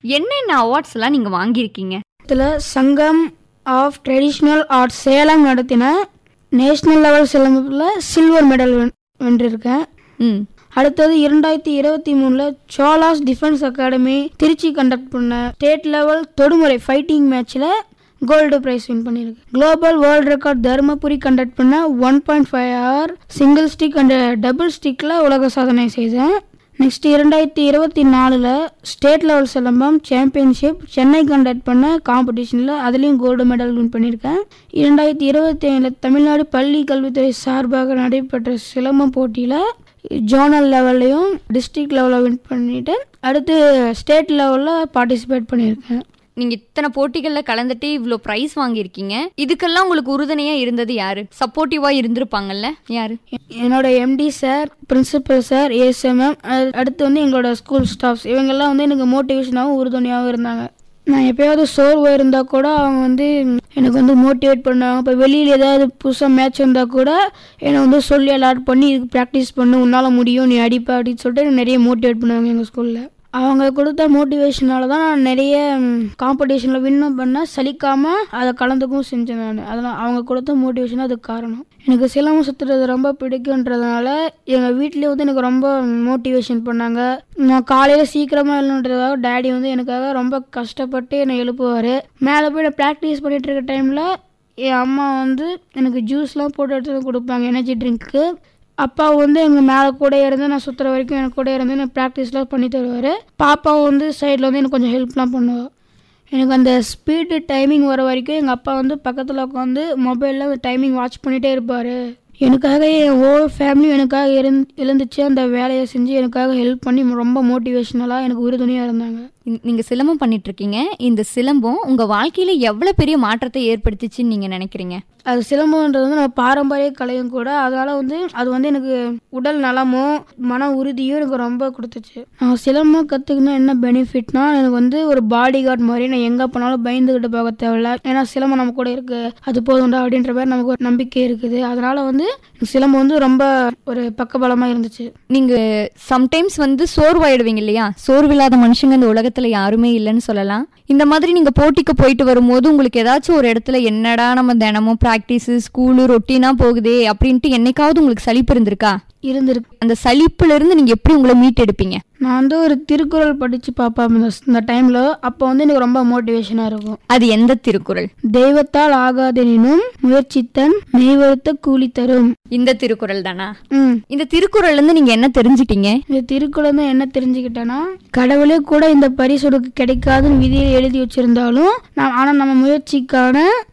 என்னென்ன அவார்ட்ஸ் எல்லாம் நீங்க வாங்கியிருக்கீங்க இதில் சங்கம் ஆஃப் ட்ரெடிஷ்னல் ஆர்ட்ஸ் சேலம் நடத்தின நேஷ்னல் லெவல் சிலம்பத்தில் சில்வர் மெடல் வென் வென்றிருக்கேன் ம் அடுத்தது இரண்டாயிரத்தி இருபத்தி மூணில் Solace defence academy Tiruchi conduct பண்ண ஸ்டேட் லெவல் தொடுமுறை ஃபைட்டிங் மேட்ச்சில் கோல்டு ப்ரைஸ் வின் பண்ணியிருக்கு global world record Dharmapuri conduct பண்ண one point five hour single stick and double ஸ்டிக்கில் உலக சாதனை செய்தேன் நெக்ஸ்ட் இரண்டாயிரத்தி இருபத்தி நாலில் state level silambam championship Chennai conduct பண்ண காம்படிஷனில் அதுலேயும் கோல்டு மெடல் வின் பண்ணியிருக்கேன் இரண்டாயிரத்தி இருபத்தி ஏழில் தமிழ்நாடு பள்ளி கல்வித்துறை சார்பாக நடைபெற்ற சிலம்பம் போட்டியில் ஜோனல் லெவல்லையும் டிஸ்ட்ரிக்ட் லெவலில் வின் பண்ணிட்டு அடுத்து ஸ்டேட் லெவலில் பார்ட்டிசிபேட் பண்ணியிருக்கேன் நீங்க இத்தனை போட்டிகள்ல கலந்துட்டு இவ்ளோ பிரைஸ் வாங்கியிருக்கீங்க இதுக்கெல்லாம் உங்களுக்கு உறுதுணையா இருந்தது யாரு சப்போர்ட்டிவா இருந்திருப்பாங்கல்ல யாரு என்னோட MD sir principal sir ASMM அடுத்து வந்து எங்களோட ஸ்கூல் ஸ்டாஃப்ஸ் இவங்கெல்லாம் வந்து எனக்கு மோட்டிவேஷனாகவும் உறுதுணையாகவும் இருந்தாங்க நான் எப்பயாவது சோர்வாக இருந்தால் கூட அவங்க வந்து எனக்கு வந்து மோட்டிவேட் பண்ணுவாங்க இப்போ வெளியில் ஏதாவது புதுசாக மேட்ச் வந்தால் கூட என்னை வந்து சொல்லி அலாட் பண்ணி இதுக்கு ப்ராக்டிஸ் பண்ணு உன்னால் முடியும் நீ அடிப்ப அப்படின்னு சொல்லிட்டு எனக்கு நிறைய மோட்டிவேட் பண்ணுவாங்க எங்கள் ஸ்கூலில் அவங்க கொடுத்த மோட்டிவேஷனால தான் நான் நிறைய காம்படிஷனில் வின்னும் பண்ணேன் சலிக்காமல் அதை கலந்துக்கவும் செஞ்சேன் நான் அதெல்லாம் அவங்க கொடுத்த மோட்டிவேஷன் அதுக்கு காரணம் எனக்கு சிலம்பம் சுற்றுறது ரொம்ப பிடிக்குன்றதுனால எங்கள் வீட்லேயே வந்து எனக்கு ரொம்ப மோட்டிவேஷன் பண்ணாங்க நான் காலையில் சீக்கிரமாக எழுன்றதுக்காக டேடி வந்து எனக்காக ரொம்ப கஷ்டப்பட்டு என்னை எழுப்புவார் மேலே போய் நான் ப்ராக்டிஸ் பண்ணிட்டு இருக்க டைமில் என் அம்மா வந்து எனக்கு ஜூஸ்லாம் போட்டு எடுத்து வந்து கொடுப்பாங்க எனர்ஜி ட்ரிங்க்கு அப்பா வந்து எங்கள் மேலே கூட இருந்து நான் சுற்றுற வரைக்கும் எனக்கு கூட இருந்து நான் ப்ராக்டிஸ்லாம் பண்ணி தருவார் பாப்பாவும் வந்து சைடில் வந்து எனக்கு கொஞ்சம் ஹெல்ப்லாம் பண்ணுவாள் எனக்கு அந்த ஸ்பீடு டைமிங் வர வரைக்கும் எங்கள் அப்பா வந்து பக்கத்தில் உட்காந்து மொபைலில் டைமிங் வாட்ச் பண்ணிகிட்டே இருப்பார் எனக்காக என் ஹோல் ஃபேமிலி எனக்காக இருந் எழுந்துச்சு அந்த வேலையை செஞ்சு எனக்காக ஹெல்ப் பண்ணி ரொம்ப மோட்டிவேஷ்னலாக எனக்கு உறுதுணையாக இருந்தாங்க நீ- நீங்க சிலம்பம் பண்ணிட்டு இருக்கீங்க இந்த சிலம்பம் உங்க வாழ்க்கையில எவ்வளவு பெரிய மாற்றத்தை ஏற்படுத்திச்சுன்னு நீங்க நினைக்கிறீங்க அது சிலம்பம்ன்றது வந்து நம்ம பாரம்பரிய கலையும் கூட அதனால வந்து அது வந்து எனக்கு உடல் நலமும் மன உறுதியும் எனக்கு ரொம்ப கொடுத்துச்சு நான் சிலம்பம் கற்றுக்கினா என்ன பெனிஃபிட்னா எனக்கு வந்து ஒரு பாடி கார்டு மாதிரி நான் எங்கே போனாலும் பயந்துக்கிட்டு போக தேவையில்ல ஏன்னா சிலம்பம் நம்ம கூட இருக்கு அது போதும்டா அப்படின்ற மாதிரி நமக்கு ஒரு நம்பிக்கை இருக்குது அதனால வந்து எனக்கு சிலம்பம் வந்து ரொம்ப ஒரு பக்கபலமாக இருந்துச்சு நீங்க சம்டைம்ஸ் வந்து சோர்வாயிடுவீங்க இல்லையா சோர்வில்லாத மனுஷங்க இந்த உலகத்துல யாருமே இல்லைன்னு சொல்லலாம் இந்த மாதிரி நீங்க போட்டிக்கு போயிட்டு வரும்போது உங்களுக்கு ஏதாச்சும் ஒரு இடத்துல என்னடா நம்ம தினமும் பிராக்டிஸ் ஸ்கூலு ரொட்டீனா போகுதே அப்படின்ட்டு என்னைக்காவது உங்களுக்கு சலிப்பு இருந்திருக்கா இருந்திருக்கு அந்த சலிப்புல இருந்து நீங்க எப்படி உங்களை மீட்டெடுப்பீங்க நான் வந்து ஒரு திருக்குறள் படித்து பார்ப்பேன் இந்த இந்த டைமில் அப்போ வந்து எனக்கு ரொம்ப மோட்டிவேஷனாக இருக்கும் அது எந்த திருக்குறள் தெய்வத்தால் ஆகாதெனினும் முயற்சித்தன் மெய்வருத்த கூலி தரும் இந்த திருக்குறள் தானா ம் இந்த திருக்குறள்ல இருந்து நீங்க என்ன தெரிஞ்சுட்டீங்க இந்த திருக்குறள் தான் என்ன தெரிஞ்சுக்கிட்டேன்னா கடவுளே கூட இந்த பரிசு உனக்கு கிடைக்காதுன்னு விதியில் எழுதி வச்சிருந்தாலும் நான் ஆனால் நம்ம முயற்சிக்கான